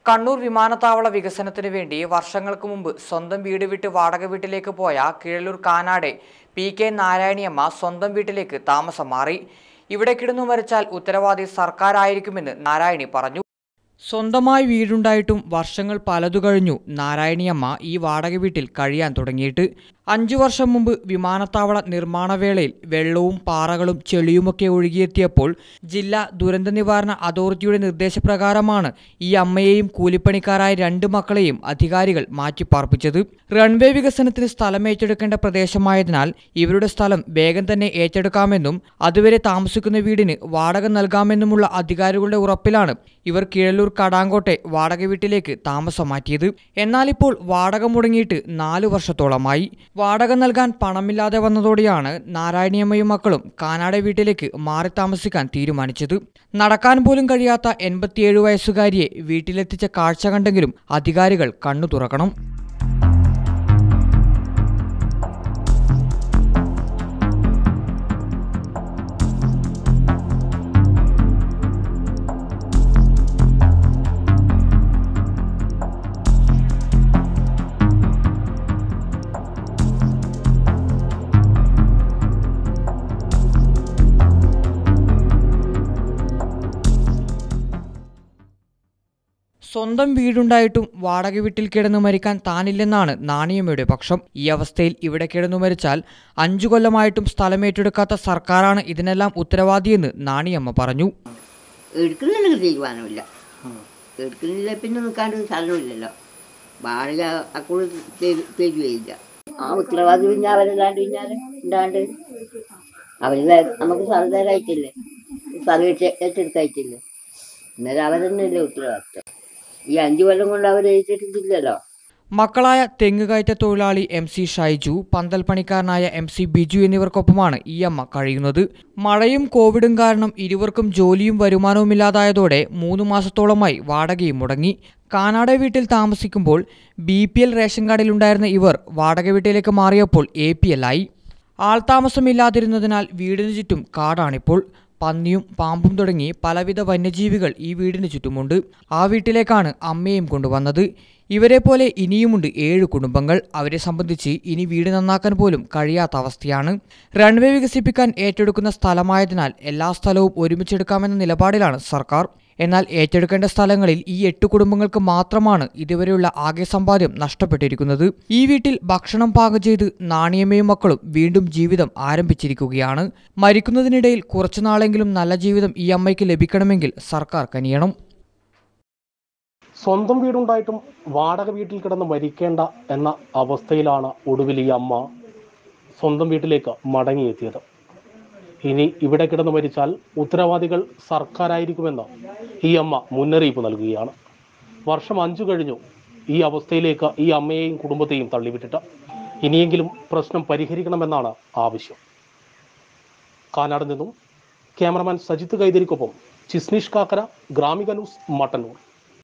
കണ്ണൂർ വിമാനത്താവള വികസനത്തിന് വേണ്ടി വർഷങ്ങൾക്ക് മുമ്പ് സ്വന്തം വീട് വിട്ട് വാടക വീട്ടിലേക്ക് പോയ കീഴല്ലൂർ കാനാടെ പി കെ നാരായണിയമ്മ സ്വന്തം വീട്ടിലേക്ക് താമസം മാറി ഇവിടെ കിടന്നു മരിച്ചാൽ ഉത്തരവാദി സർക്കാരായിരിക്കുമെന്ന് നാരായണി പറഞ്ഞു സ്വന്തമായി വീടുണ്ടായിട്ടും വർഷങ്ങൾ പലതു കഴിഞ്ഞു നാരായണിയമ്മ ഈ വാടക വീട്ടിൽ കഴിയാൻ തുടങ്ങിയിട്ട് അഞ്ചു വർഷം മുമ്പ് വിമാനത്താവള നിർമ്മാണ വേളയിൽ വെള്ളവും പാറകളും ചെളിയുമൊക്കെ ഒഴുകിയെത്തിയപ്പോൾ ജില്ലാ ദുരന്ത നിവാരണ അതോറിറ്റിയുടെ നിർദ്ദേശപ്രകാരമാണ് ഈ അമ്മയെയും കൂലിപ്പണിക്കാരായ രണ്ട് മക്കളെയും അധികാരികൾ മാറ്റിപ്പാർപ്പിച്ചത് റൺവേ വികസനത്തിന് സ്ഥലം ഏറ്റെടുക്കേണ്ട പ്രദേശമായതിനാൽ ഇവരുടെ സ്ഥലം വേഗം തന്നെ ഏറ്റെടുക്കാമെന്നും അതുവരെ താമസിക്കുന്ന വീടിന് വാടക നൽകാമെന്നുമുള്ള അധികാരികളുടെ ഉറപ്പിലാണ് ഇവർ കീഴല്ലൂർ കടാങ്കോട്ടെ വാടക വീട്ടിലേക്ക് താമസം മാറ്റിയത് എന്നാൽ ഇപ്പോൾ വാടക മുടങ്ങിയിട്ട് നാലു വർഷത്തോളമായി വാടക നൽകാൻ പണമില്ലാതെ വന്നതോടെയാണ് നാരായണിയമ്മയും മക്കളും കാനാട് വീട്ടിലേക്ക് മാറി താമസിക്കാൻ തീരുമാനിച്ചത് നടക്കാൻ പോലും കഴിയാത്ത എൺപത്തിയേഴ് വയസ്സുകാരിയെ വീട്ടിലെത്തിച്ച കാഴ്ച കണ്ടെങ്കിലും അധികാരികൾ കണ്ണു തുറക്കണം സ്വന്തം വീടുണ്ടായിട്ടും വാടക വീട്ടിൽ കിടന്നു മരിക്കാൻ താനില്ലെന്നാണ് നാണിയമ്മയുടെ പക്ഷം ഈ അവസ്ഥയിൽ ഇവിടെ കിടന്നു മരിച്ചാൽ അഞ്ചു കൊല്ലമായിട്ടും സ്ഥലമേറ്റെടുക്കാത്ത സർക്കാരാണ് ഇതിനെല്ലാം ഉത്തരവാദിയെന്ന് നാണിയമ്മ പറഞ്ഞു എടുക്കുന്നില്ല തീരുമാനമില്ല എടുക്കുന്നില്ല പിന്നെ നിൽക്കാണ്ട് സ്ഥലമില്ലല്ലോ വാടക അക്കൂടെ തരുകയില്ല ആ ഉത്തരവാദി പിന്നെ അവരല്ലാണ്ട് പിന്നാലെ ഉണ്ടാണ്ട് അവർ നമുക്ക് സ്ഥലം തരായിട്ടില്ലേ സ്ഥലം ഏറ്റ- ഏറ്റെടുക്കായിട്ടില്ലേ അന്നേരം അവർ തന്നെയല്ലേ ഉത്തരവാദിത്വം ഈ അഞ്ചു കൊല്ലം കൊണ്ട് അവർ ഏറ്റെടുത്തില്ലല്ലോ മക്കളായ തെങ്ങുകയറ്റ തൊഴിലാളി എം സി ഷൈജു പന്തൽ പണിക്കാരനായ എം സി ബിജു എന്നിവർക്കൊപ്പമാണ് ഈ അമ്മ കഴിയുന്നത് മഴയും കോവിഡും കാരണം ഇരുവർക്കും ജോലിയും വരുമാനവുമില്ലാതായതോടെ മൂന്ന് മാസത്തോളമായി വാടകയും മുടങ്ങി കാനാട് വീട്ടിൽ താമസിക്കുമ്പോൾ ബി പി എൽ റേഷൻ കാർഡിലുണ്ടായിരുന്ന ഇവർ വാടക വീട്ടിലേക്ക് മാറിയപ്പോൾ എ പി എൽ ആയി ആൾതാമസമില്ലാതിരുന്നതിനാൽ വീടിനു ചുറ്റും കാടാണിപ്പോൾ പന്നിയും പാമ്പും തുടങ്ങി പലവിധ വന്യജീവികൾ ഈ വീടിന് ചുറ്റുമുണ്ട് ആ വീട്ടിലേക്കാണ് അമ്മയും കൊണ്ടുവന്നത് ഇവരെ പോലെ ഇനിയുമുണ്ട് ഏഴ് കുടുംബങ്ങൾ അവരെ സംബന്ധിച്ച് ഇനി വീട് നന്നാക്കാൻ പോലും കഴിയാത്ത അവസ്ഥയാണ് റൺവേ വികസിപ്പിക്കാൻ ഏറ്റെടുക്കുന്ന സ്ഥലമായതിനാൽ എല്ലാ സ്ഥലവും ഒരുമിച്ചെടുക്കാമെന്ന നിലപാടിലാണ് സർക്കാർ എന്നാൽ ഏറ്റെടുക്കേണ്ട സ്ഥലങ്ങളിൽ ഈ എട്ട് കുടുംബങ്ങൾക്ക് മാത്രമാണ് ഇതുവരെയുള്ള ആകെ സമ്പാദ്യം നഷ്ടപ്പെട്ടിരിക്കുന്നത് ഈ വീട്ടിൽ ഭക്ഷണം പാകം ചെയ്ത് നാണിയമ്മയും മക്കളും വീണ്ടും ജീവിതം ആരംഭിച്ചിരിക്കുകയാണ് മരിക്കുന്നതിനിടയിൽ കുറച്ചുനാളെങ്കിലും നല്ല ജീവിതം ഈ അമ്മയ്ക്ക് ലഭിക്കണമെങ്കിൽ സർക്കാർ കനിയണം സ്വന്തം വീടുണ്ടായിട്ടും വാടക വീട്ടിൽ കിടന്ന് മരിക്കേണ്ട എന്ന അവസ്ഥയിലാണ് ഒടുവിൽ ഈ അമ്മ സ്വന്തം വീട്ടിലേക്ക് മടങ്ങിയെത്തിയത് ഇനി ഇവിടെ കിടന്ന് മരിച്ചാൽ ഉത്തരവാദികൾ സർക്കാരായിരിക്കുമെന്ന് ഈ അമ്മ മുന്നറിയിപ്പ് നൽകുകയാണ് വർഷം അഞ്ചു കഴിഞ്ഞു ഈ അവസ്ഥയിലേക്ക് ഈ അമ്മയെയും കുടുംബത്തെയും തള്ളിവിട്ടിട്ട് ഇനിയെങ്കിലും പ്രശ്നം പരിഹരിക്കണമെന്നാണ് ആവശ്യം കാനാട് നിന്നും ക്യാമറമാൻ സജിത്ത് കൈതരിക്കൊപ്പം ചിസ്നീഷ് കാക്കര ഗ്രാമിക ന്യൂസ് മട്ടന്നൂർ